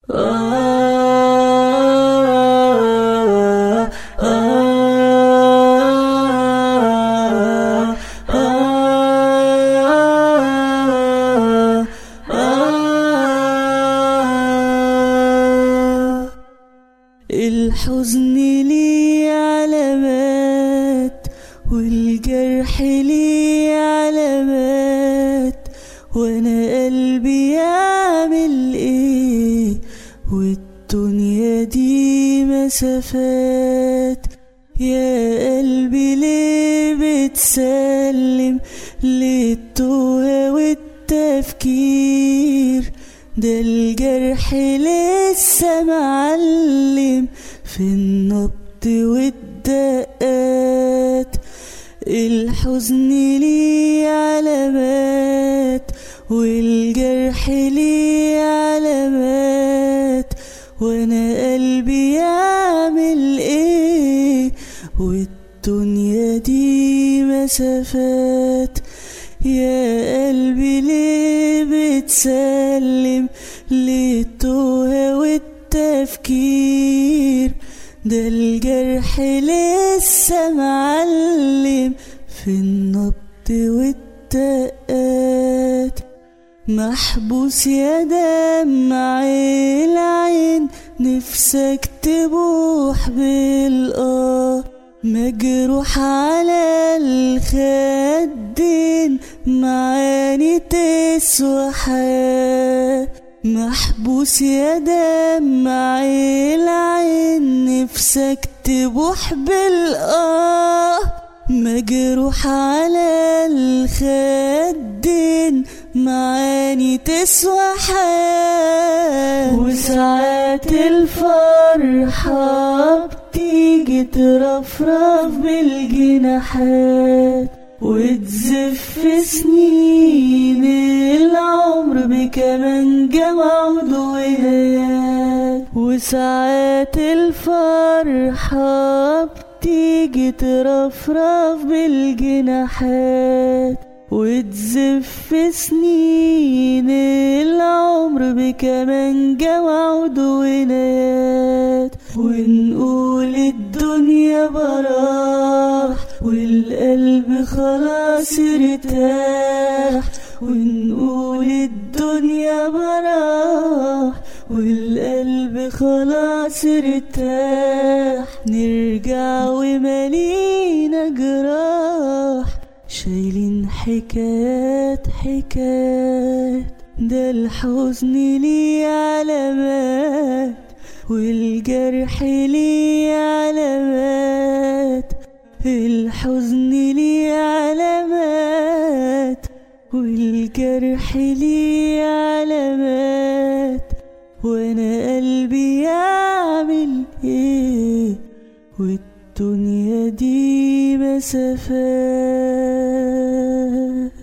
الحزن لي علامات والجرح لي علامات وانا قلبي يعمل ايه والدنيا دي مسافات يا قلبي ليه بتسلم للتوه والتفكير ده الجرح لسه معلم في النبض والدقات الحزن ليه علامات والجرح ليه علامات وانا قلبي يعمل ايه والدنيا دي مسافات يا قلبي ليه بتسلم للتوه والتفكير ده الجرح لسه معلم في النبض والدقات محبوس يا دمع العين نفسك تبوح بالآه مجروح على الخدين معاني تسوى حياة محبوس يا دمع العين نفسك تبوح بالآه مجروح على الخدين معاني تسوى حياة وساعات الفرحة بتيجي ترفرف بالجناحات وتزف سنين العمر بكمانجة وعضويات وساعات الفرحة بتيجي ترفرف بالجناحات وتزف سنين العمر بكمانجة وعضويات ونقول الدنيا براح والقلب خلاص ارتاح ونقول الدنيا براح والقلب خلاص ارتاح نرجع ومالينا جراح شايلين حكايات حكايات ده الحزن ليه علامات والجرح ليه علامات الحزن ليه علامات والجرح ليه علامات وانا قلبي يعمل ايه والدنيا دي مسافات